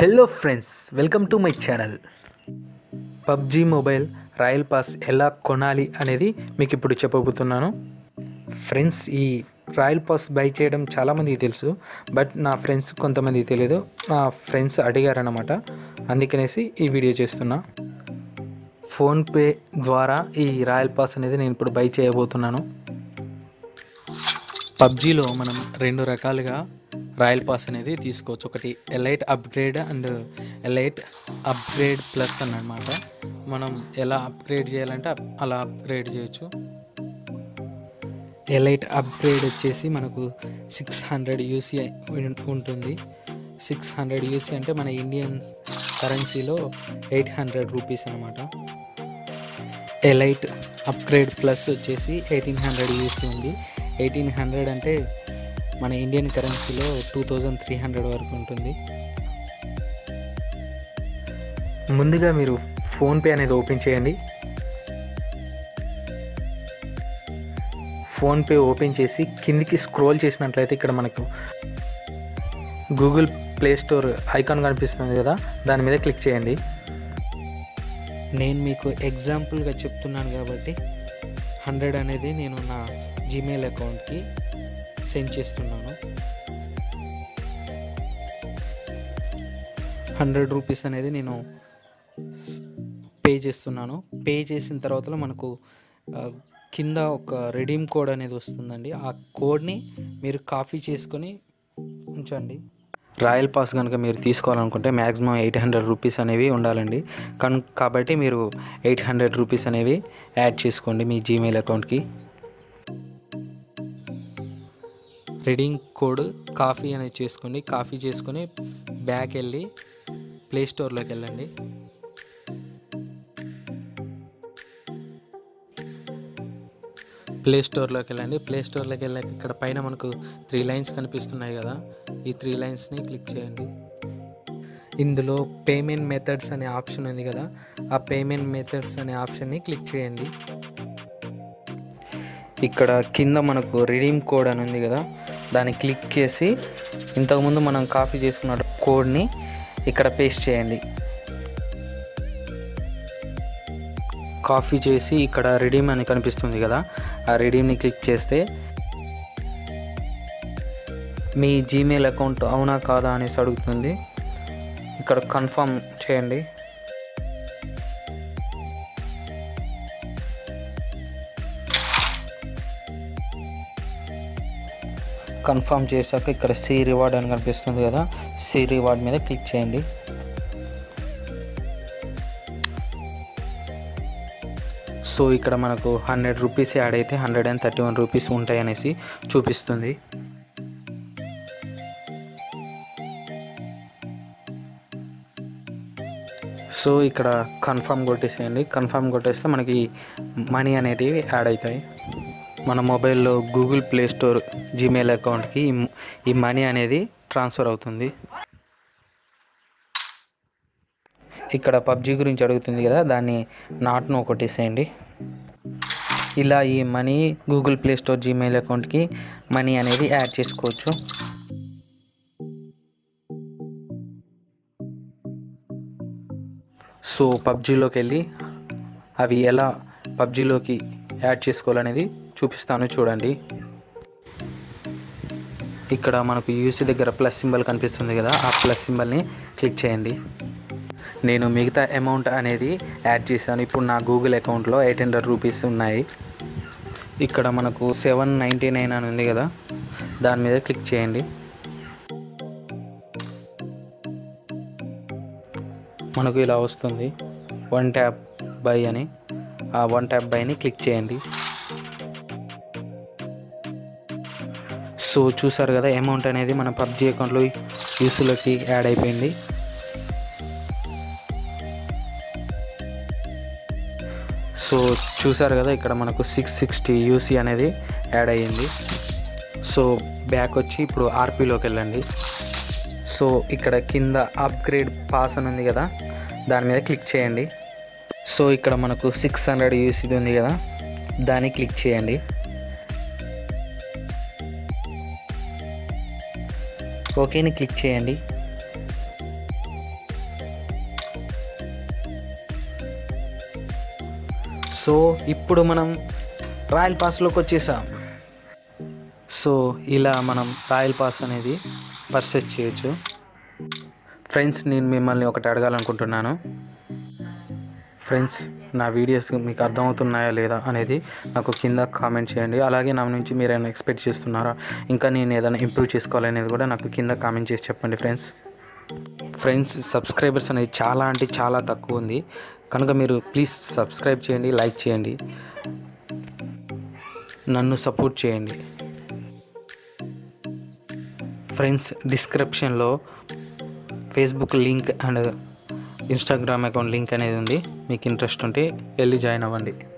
hello friends welcome to my channel PUBG mobile royal pass ఎలా కొనాలి అనేది మీకు ఇప్పుడు చెప్పబోతున్నాను ఫ్రెండ్స్ ఈ రాయల్ పాస్ బై చేయడం చాలామందికి తెలుసు బట్ నా ఫ్రెండ్స్ కొంతమందికి తెలియదు నా ఫ్రెండ్స్ అడిగారన్నమాట అందుకనేసి ఈ వీడియో చేస్తున్నా ఫోన్పే ద్వారా ఈ రాయల్ పాస్ అనేది నేను ఇప్పుడు బై చేయబోతున్నాను పబ్జీలో మనం రెండు రకాలుగా రాయల్ పాస్ అనేది తీసుకోవచ్చు ఒకటి elite upgrade and elite upgrade plus అని అనమాట మనం ఎలా అప్గ్రేడ్ చేయాలంటే అప్- అలా అప్గ్రేడ్ చేయొచ్చు ఎలైట్ అప్గ్రేడ్ వచ్చేసి మనకు సిక్స్ హండ్రెడ్ యూసీ ఉంటుంది సిక్స్ హండ్రెడ్ యూసీ అంటే మన ఇండియన్ కరెన్సీలో ఎయిట్ హండ్రెడ్ రూపీస్ అనమాట ఎలైట్ అప్గ్రేడ్ ప్లస్ వచ్చేసి ఎయిటీన్ హండ్రెడ్ యూసీ ఉంది ఎయిటీన్ హండ్రెడ్ అంటే మన ఇండియన్ కరెన్సీలో టూ థౌజండ్ త్రీ హండ్రెడ్ వరకు ఉంటుంది ముందుగా మీరు ఫోన్పే అనేది ఓపెన్ చేయండి ఫోన్పే ఓపెన్ చేసి కిందికి స్క్రోల్ చేసినట్లయితే ఇక్కడ మనకు గూగుల్ ప్లే స్టోర్ ఐకాన్ కనిపిస్తుంది కదా దాని మీద క్లిక్ చేయండి నేను మీకు ఎగ్జాంపుల్గా చెప్తున్నాను కాబట్టి హండ్రెడ్ అనేది నేను నా జీమెయిల్ అకౌంట్కి సెండ్ చేస్తున్నాను హండ్రెడ్ రూపీస్ అనేది నేను పే చేస్తున్నాను పే చేసిన తర్వాత మనకు ఆ, కింద ఒక రెడీమ్ కోడ్ అనేది వస్తుందండి ఆ కోడ్ని మీరు కాపీ చేసుకొని ఉంచండి రాయల్ పాస్ కనుక మీరు తీసుకోవాలనుకుంటే మ్యాక్సిమం ఎయిట్ హండ్రెడ్ రూపీస్ అనేవి ఉండాలండి కన్ కాబట్టి మీరు ఎయిట్ హండ్రెడ్ రూపీస్ అనేవి యాడ్ చేసుకోండి మీ జీమెయిల్ అకౌంట్కి రెడింగ్ కోడ్ కాఫీ అనేది చేసుకోండి కాఫీ చేసుకొని బ్యాక్ వెళ్ళి ప్లే స్టోర్లోకి వెళ్ళండి ప్లే స్టోర్లోకి వెళ్ళండి ప్లే స్టోర్లోకి వెళ్ళాక ఇక్కడ పైన మనకు త్రీ లైన్స్ కనిపిస్తున్నాయి కదా ఈ త్రీ లైన్స్ని క్లిక్ చేయండి ఇందులో పేమెంట్ మెథడ్స్ అనే ఆప్షన్ ఉంది కదా ఆ పేమెంట్ మెథడ్స్ అనే ఆప్షన్ని క్లిక్ చేయండి ఇక్కడ కింద మనకు రిడీమ్ కోడ్ అని ఉంది కదా దాన్ని క్లిక్ చేసి ఇంతకుముందు మనం కాపీ చేసుకున్న కోడ్ని ఇక్కడ పేస్ట్ చేయండి కాపీ చేసి ఇక్కడ రిడీమ్ అని కనిపిస్తుంది కదా ఆ రిడీమ్ని క్లిక్ చేస్తే మీ జీమెయిల్ అకౌంట్ అవునా కాదా అనేసి అడుగుతుంది ఇక్కడ కన్ఫర్మ్ చేయండి కన్ఫర్మ్ చేశాక ఇక్కడ సి రివార్డ్ అని కనిపిస్తుంది కదా సి రివార్డ్ మీద క్లిక్ చేయండి సో ఇక్కడ మనకు హండ్రెడ్ రూపీస్ యాడ్ అయితే hundred and thirty one rupees ఉంటాయి అనేసి చూపిస్తుంది సో ఇక్కడ కన్ఫర్మ్ కొట్టేసేయండి కన్ఫర్మ్ కొట్టేస్తే మనకి మనీ అనేటివి యాడ్ అవుతాయి మన మొబైల్లో గూగుల్ ప్లే స్టోర్ జీమెయిల్ అకౌంట్కి ఈ- ఈ మనీ అనేది ట్రాన్స్ఫర్ అవుతుంది ఇక్కడ పబ్జీ గురించి అడుగుతుంది కదా దాన్ని నాట్ను కొట్టేసేయండి ఇలా ఈ money Google Play Store Gmail అకౌంట్కి మనీ అనేది యాడ్ చేసుకోవచ్చు సో పబ్జీలోకి వెళ్ళి అవి ఎలా పబ్జీలోకి యాడ్ చేసుకోవాలనేది చూపిస్తాను చూడండి ఇక్కడ మనకు యూసీ దగ్గర ప్లస్ సింబల్ కనిపిస్తుంది కదా ఆ ప్లస్ సింబల్ని క్లిక్ చేయండి నేను మిగతా అమౌంట్ అనేది యాడ్ చేశాను ఇప్పుడు నా గూగుల్ అకౌంట్లో ఎయిట్ హండ్రెడ్ రూపీస్ ఉన్నాయి ఇక్కడ మనకు సెవెన్ నైంటీ నైన్ అని ఉంది కదా దాని మీద క్లిక్ చేయండి మనకు ఇలా వస్తుంది వన్ ట్యాప్ బై అని ఆ వన్ ట్యాప్ బైని క్లిక్ చేయండి సో చూసారు కదా అమౌంట్ అనేది మన పబ్జీ అకౌంట్లో యూస్లోకి యాడ్ అయిపోయింది సో చూసారు కదా ఇక్కడ మనకు సిక్స్ సిక్స్టీ యూసీ అనేది యాడ్ అయ్యింది సో బ్యాక్ వచ్చి ఇప్పుడు ఆర్పీలోకి వెళ్ళండి సో ఇక్కడ కింద అప్గ్రేడ్ పాస్ అని ఉంది కదా దాని మీద క్లిక్ చేయండి సో ఇక్కడ మనకు సిక్స్ హండ్రెడ్ యూసీది ఉంది కదా దాన్ని క్లిక్ చేయండి ఓకేని క్లిక్ చేయండి సో ఇప్పుడు మనం రాయల్ పాస్లోకి వచ్చేసాం సో ఇలా మనం రాయల్ పాస్ అనేది పర్చేస్ చేయొచ్చు ఫ్రెండ్స్ నేను మిమ్మల్ని ఒకటి అడగాలనుకుంటున్నాను ఫ్రెండ్స్ నా వీడియోస్ మీకు అర్థమవుతున్నాయా లేదా అనేది నాకు కింద కామెంట్ చేయండి అలాగే నా నుంచి మీరు ఏమైనా ఎక్స్పెక్ట్ చేస్తున్నారా ఇంకా నేను ఏదైనా ఇంప్రూవ్ చేసుకోవాలనేది కూడా నాకు కింద కామెంట్ చేసి చెప్పండి ఫ్రెండ్స్ ఫ్రెండ్స్ సబ్స్క్రైబర్స్ అనేది చాలా అంటే చాలా తక్కువ ఉంది కనుక మీరు ప్లీజ్ సబ్స్క్రైబ్ చేయండి లైక్ చేయండి నన్ను సపోర్ట్ చేయండి ఫ్రెండ్స్ డిస్క్రిప్షన్లో Facebook link and Instagram account link అనేది ఉంది మీకు ఇంట్రెస్ట్ ఉంటే వెళ్ళి జాయిన్ అవ్వండి